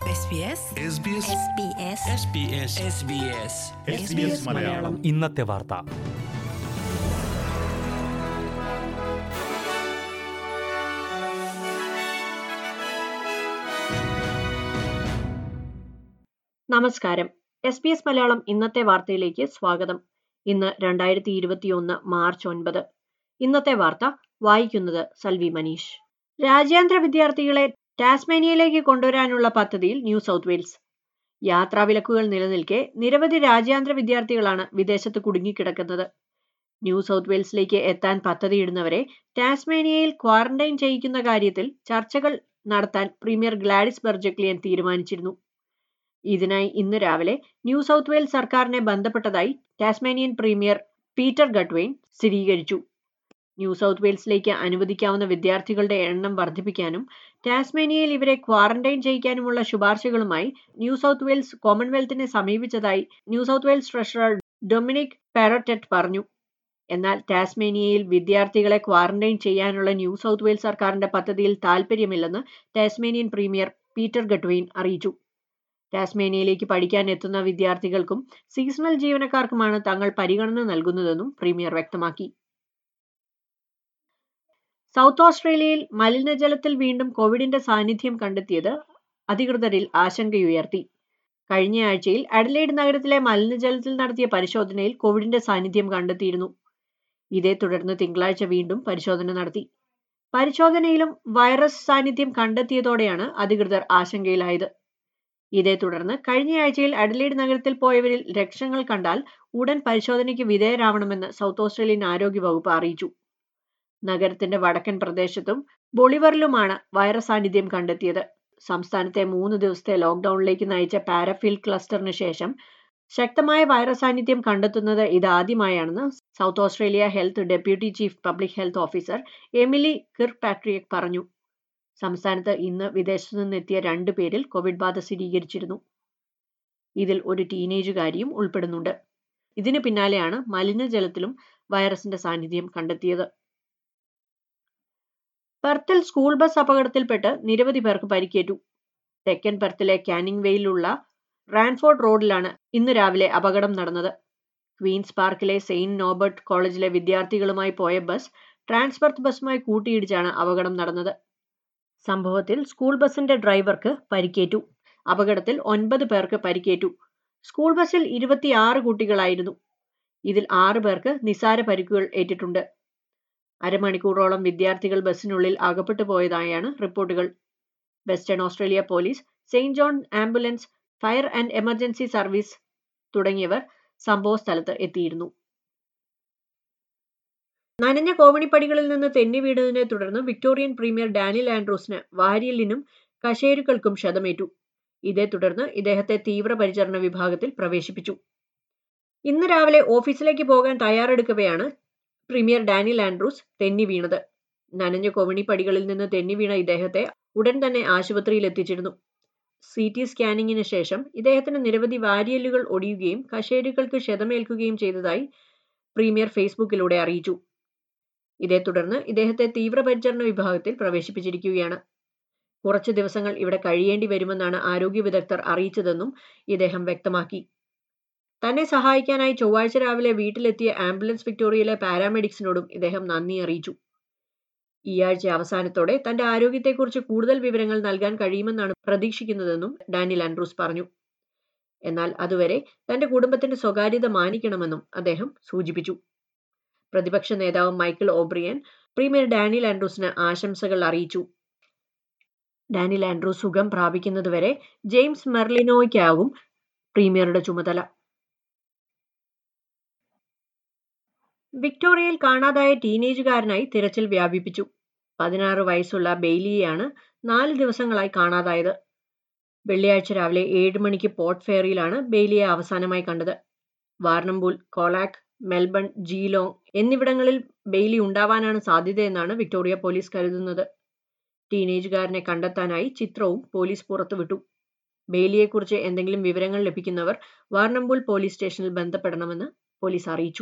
SBS SBS SBS Malayalam ഇന്നത്തെ വാർത്ത നമസ്കാരം എസ് ബി എസ് മലയാളം ഇന്നത്തെ വാർത്തയിലേക്ക് സ്വാഗതം ഇന്ന് രണ്ടായിരത്തി ഇരുപത്തിയൊന്ന് മാർച്ച് ഒൻപത് ഇന്നത്തെ വാർത്ത വായിക്കുന്നത് സൽവി മനീഷ് രാജ്യാന്തര വിദ്യാർത്ഥികളെ ടാസ്മേനിയയിലേക്ക് കൊണ്ടുവരാനുള്ള പദ്ധതിയിൽ ന്യൂ സൗത്ത് വെയിൽസ് യാത്രാവിലക്കുകൾ നിലനിൽക്കെ നിരവധി രാജ്യാന്തര വിദ്യാർത്ഥികളാണ് വിദേശത്ത് കുടുങ്ങിക്കിടക്കുന്നത് ന്യൂ സൗത്ത് വെയിൽസിലേക്ക് എത്താൻ പദ്ധതിയിടുന്നവരെ ടാസ്മേനിയയിൽ ക്വാറന്റൈൻ ചെയ്യിക്കുന്ന കാര്യത്തിൽ ചർച്ചകൾ നടത്താൻ പ്രീമിയർ ഗ്ലാഡിസ് ബെർജക്ലിയൻ തീരുമാനിച്ചിരുന്നു ഇതിനായി ഇന്ന് രാവിലെ ന്യൂ സൗത്ത് വെയിൽസ് സർക്കാരിനെ ബന്ധപ്പെട്ടതായി ടാസ്മേനിയൻ പ്രീമിയർ പീറ്റർ ഗട്ട്വെയിൻ സ്ഥിരീകരിച്ചു ന്യൂ സൗത്ത് വെയിൽസിലേക്ക് അനുവദിക്കാവുന്ന വിദ്യാർത്ഥികളുടെ എണ്ണം വർദ്ധിപ്പിക്കാനും ടാസ്മേനിയയിൽ ഇവരെ ക്വാറന്റൈൻ ചെയ്യിക്കാനുമുള്ള ശുപാർശകളുമായി ന്യൂ സൗത്ത് വെയിൽസ് കോമൺവെൽത്തിനെ സമീപിച്ചതായി New South Wales treasurer Dominic Perrottet പറഞ്ഞു എന്നാൽ ടാസ്മേനിയയിൽ വിദ്യാർത്ഥികളെ ക്വാറന്റൈൻ ചെയ്യാനുള്ള ന്യൂ സൗത്ത് വെയിൽസ് സർക്കാരിന്റെ പദ്ധതിയിൽ താൽപ്പര്യമില്ലെന്ന് ടാസ്മേനിയൻ പ്രീമിയർ പീറ്റർ ഗട്ട്വെയിൻ അറിയിച്ചു ടാസ്മേനിയയിലേക്ക് പഠിക്കാൻ എത്തുന്ന വിദ്യാർത്ഥികൾക്കും സീസണൽ ജീവനക്കാർക്കുമാണ് തങ്ങൾ പരിഗണന നൽകുന്നതെന്നും പ്രീമിയർ വ്യക്തമാക്കി സൗത്ത് ഓസ്ട്രേലിയയിൽ മലിനജലത്തിൽ വീണ്ടും കോവിഡിന്റെ സാന്നിധ്യം കണ്ടെത്തിയത് അധികൃതരിൽ ആശങ്കയുയർത്തി കഴിഞ്ഞ ആഴ്ചയിൽ അഡലേഡ് നഗരത്തിലെ മലിനജലത്തിൽ നടത്തിയ പരിശോധനയിൽ കോവിഡിന്റെ സാന്നിധ്യം കണ്ടെത്തിയിരുന്നു ഇതേ തുടർന്ന് തിങ്കളാഴ്ച വീണ്ടും പരിശോധന നടത്തി പരിശോധനയിലും വൈറസ് സാന്നിധ്യം കണ്ടെത്തിയതോടെയാണ് അധികൃതർ ആശങ്കയിലായത് ഇതേ തുടർന്ന് കഴിഞ്ഞയാഴ്ചയിൽ അഡലേഡ് നഗരത്തിൽ പോയവരിൽ ലക്ഷണങ്ങൾ കണ്ടാൽ ഉടൻ പരിശോധനയ്ക്ക് വിധേയരാവണമെന്ന് സൗത്ത് ഓസ്ട്രേലിയൻ ആരോഗ്യ വകുപ്പ് അറിയിച്ചു നഗരത്തിന്റെ വടക്കൻ പ്രദേശത്തും ബൊളിവറിലുമാണ് വൈറസ് സാന്നിധ്യം കണ്ടെത്തിയത് സംസ്ഥാനത്തെ മൂന്ന് ദിവസത്തെ ലോക്ക്ഡൌണിലേക്ക് നയിച്ച പാരഫീൽഡ് ക്ലസ്റ്ററിന് ശേഷം ശക്തമായ വൈറസ് സാന്നിധ്യം കണ്ടെത്തുന്നത് ഇതാദ്യമായാണെന്ന് South Australia health deputy chief public health officer Emily Kirkpatrick പറഞ്ഞു സംസ്ഥാനത്ത് ഇന്ന് വിദേശത്തു നിന്നെത്തിയ രണ്ടു പേരിൽ കോവിഡ് ബാധ സ്ഥിരീകരിച്ചിരുന്നു ഇതിൽ ഒരു ടീനേജുകാരിയും ഉൾപ്പെടുന്നുണ്ട് ഇതിന് പിന്നാലെയാണ് മലിനജലത്തിലും വൈറസിന്റെ സാന്നിധ്യം കണ്ടെത്തിയത് പെർത്തിൽ സ്കൂൾ ബസ് അപകടത്തിൽപ്പെട്ട് നിരവധി പേർക്ക് പരിക്കേറ്റു തെക്കൻ പെർത്തിലെ കാനിങ് വെയിലുള്ള റാൻഫോർഡ് റോഡിലാണ് ഇന്ന് രാവിലെ അപകടം നടന്നത് ക്വീൻസ് പാർക്കിലെ സെയിന്റ് നോബർട്ട് കോളേജിലെ വിദ്യാർത്ഥികളുമായി പോയ ബസ് ട്രാൻസ്പെർത്ത് ബസുമായി കൂട്ടിയിടിച്ചാണ് അപകടം നടന്നത് സംഭവത്തിൽ സ്കൂൾ ബസിന്റെ ഡ്രൈവർക്ക് പരിക്കേറ്റു അപകടത്തിൽ ഒൻപത് പേർക്ക് പരിക്കേറ്റു സ്കൂൾ ബസ്സിൽ ഇരുപത്തിയാറ് കുട്ടികളായിരുന്നു ഇതിൽ ആറ് പേർക്ക് നിസാര പരിക്കുകൾ ഏറ്റിട്ടുണ്ട് അരമണിക്കൂറോളം വിദ്യാർത്ഥികൾ ബസ്സിനുള്ളിൽ അകപ്പെട്ടു പോയതായാണ് റിപ്പോർട്ടുകൾ Western Australia police Saint John ambulance fire and emergency service തുടങ്ങിയവർ സംഭവ സ്ഥലത്ത് എത്തിയിരുന്നു നനഞ്ഞ കോവണിപ്പടികളിൽ നിന്ന് തെന്നി വീണതിനെ തുടർന്ന് വിക്ടോറിയൻ പ്രീമിയർ ഡാനിയൽ ആൻഡ്രൂസിന് വാരിയലിനും കശേരുക്കൾക്കും ക്ഷതമേറ്റു ഇതേ തുടർന്ന് ഇദ്ദേഹത്തെ തീവ്രപരിചരണ വിഭാഗത്തിൽ പ്രവേശിപ്പിച്ചു ഇന്ന് രാവിലെ ഓഫീസിലേക്ക് പോകാൻ തയ്യാറെടുക്കവെയാണ് പ്രീമിയർ ഡാനിയൽ ആൻഡ്രൂസ് തെന്നി വീണത് നനഞ്ഞ കോവണിപ്പടികളിൽ നിന്ന് തെന്നി വീണ ഇദ്ദേഹത്തെ ഉടൻ തന്നെ ആശുപത്രിയിൽ എത്തിച്ചിരുന്നു സി ടി സ്കാനിങ്ങിന് ശേഷം ഇദ്ദേഹത്തിന് നിരവധി വാരിയലുകൾ ഒടിയുകയും കശേരുക്കൾക്ക് ക്ഷതമേൽക്കുകയും ചെയ്തതായി പ്രീമിയർ ഫേസ്ബുക്കിലൂടെ അറിയിച്ചു ഇതേ തുടർന്ന് ഇദ്ദേഹത്തെ തീവ്രപരിചരണ വിഭാഗത്തിൽ പ്രവേശിപ്പിച്ചിരിക്കുകയാണ് കുറച്ചു ദിവസങ്ങൾ ഇവിടെ കഴിയേണ്ടി വരുമെന്നാണ് ആരോഗ്യ വിദഗ്ധർ അറിയിച്ചതെന്നും ഇദ്ദേഹം വ്യക്തമാക്കി തന്നെ സഹായിക്കാനായി ചൊവ്വാഴ്ച രാവിലെ വീട്ടിലെത്തിയ ആംബുലൻസ് വിക്ടോറിയയിലെ പാരാമെഡിക്സിനോടും ഇദ്ദേഹം നന്ദി അറിയിച്ചു ഈ ആഴ്ച അവസാനത്തോടെ തന്റെ ആരോഗ്യത്തെക്കുറിച്ച് കൂടുതൽ വിവരങ്ങൾ നൽകാൻ കഴിയുമെന്നാണ് പ്രതീക്ഷിക്കുന്നതെന്നും ഡാനിയൽ ആൻഡ്രൂസ് പറഞ്ഞു എന്നാൽ അതുവരെ തന്റെ കുടുംബത്തിന്റെ സ്വകാര്യത മാനിക്കണമെന്നും അദ്ദേഹം സൂചിപ്പിച്ചു പ്രതിപക്ഷ നേതാവ് മൈക്കിൾ ഓബ്രിയൻ പ്രീമിയർ ഡാനിയൽ ആൻഡ്രൂസിന് ആശംസകൾ അറിയിച്ചു ഡാനിയൽ ആൻഡ്രൂസ് സുഖം പ്രാപിക്കുന്നതുവരെ ജെയിംസ് മെർലിനോയ്ക്കാവും പ്രീമിയറുടെ ചുമതല വിക്ടോറിയയിൽ കാണാതായ ടീനേജുകാരനായി തിരച്ചിൽ വ്യാപിപ്പിച്ചു പതിനാറ് വയസ്സുള്ള ബെയ്ലിയെയാണ് നാല് ദിവസങ്ങളായി കാണാതായത് വെള്ളിയാഴ്ച രാവിലെ ഏഴ് മണിക്ക് പോർട്ട് ഫെയറിയിലാണ് ബെയ്ലിയെ അവസാനമായി കണ്ടത് വാർണംബുൽ കോളാക്ക് മെൽബൺ ജീലോങ് എന്നിവിടങ്ങളിൽ ബെയ്ലി ഉണ്ടാവാനാണ് സാധ്യതയെന്നാണ് വിക്ടോറിയ പോലീസ് കരുതുന്നത് ടീനേജുകാരനെ കണ്ടെത്താനായി ചിത്രവും പോലീസ് പുറത്തുവിട്ടു ബെയ്ലിയെക്കുറിച്ച് എന്തെങ്കിലും വിവരങ്ങൾ ലഭിക്കുന്നവർ വാർണംബുൽ പോലീസ് സ്റ്റേഷനിൽ ബന്ധപ്പെടണമെന്ന് പോലീസ് അറിയിച്ചു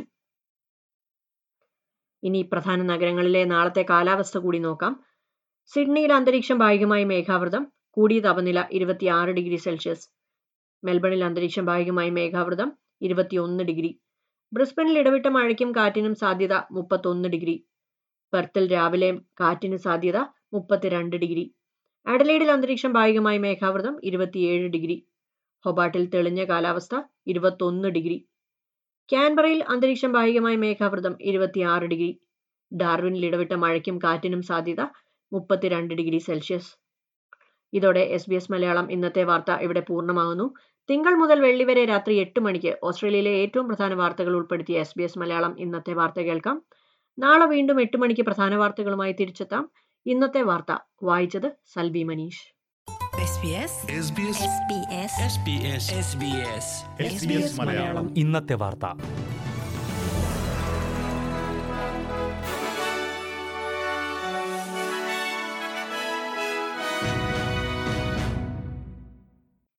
ഇനി പ്രധാന നഗരങ്ങളിലെ നാളത്തെ കാലാവസ്ഥ കൂടി നോക്കാം സിഡ്നിയിൽ അന്തരീക്ഷം ഭാഗികമായി മേഘാവൃതം കൂടിയ താപനില ഇരുപത്തിയാറ് ഡിഗ്രി സെൽഷ്യസ് മെൽബണിൽ അന്തരീക്ഷം ഭാഗികമായി മേഘാവൃതം ഇരുപത്തിയൊന്ന് ഡിഗ്രി ബ്രിസ്ബനിൽ ഇടവിട്ട മഴയ്ക്കും കാറ്റിനും സാധ്യത മുപ്പത്തൊന്ന് ഡിഗ്രി പെർത്തിൽ രാവിലെ കാറ്റിന് സാധ്യത മുപ്പത്തിരണ്ട് ഡിഗ്രി അഡലൈഡിൽ അന്തരീക്ഷം ഭാഗികമായി മേഘാവൃതം ഇരുപത്തിയേഴ് ഡിഗ്രി ഹൊബാട്ടിൽ തെളിഞ്ഞ കാലാവസ്ഥ ഇരുപത്തൊന്ന് ഡിഗ്രി ക്യാൻബറയിൽ അന്തരീക്ഷം ഭാഗികമായി മേഘാവൃതം ഇരുപത്തിയാറ് ഡിഗ്രി ഡാർവിനിൽ ഇടവിട്ട മഴയ്ക്കും കാറ്റിനും സാധ്യത മുപ്പത്തിരണ്ട് ഡിഗ്രി സെൽഷ്യസ് ഇതോടെ എസ് ബി എസ് മലയാളം ഇന്നത്തെ വാർത്ത ഇവിടെ പൂർണ്ണമാകുന്നു തിങ്കൾ മുതൽ വെള്ളി വരെ രാത്രി എട്ട് മണിക്ക് ഓസ്ട്രേലിയയിലെ ഏറ്റവും പ്രധാന വാർത്തകൾ ഉൾപ്പെടുത്തിയ എസ് ബി എസ് മലയാളം ഇന്നത്തെ വാർത്ത കേൾക്കാം നാളെ വീണ്ടും എട്ട് മണിക്ക് പ്രധാന വാർത്തകളുമായി തിരിച്ചെത്താം ഇന്നത്തെ വാർത്ത വായിച്ചത് സൽബി Manish SBS SBS SBS SBS SBS Malayalam ഇന്നത്തെ വാർത്ത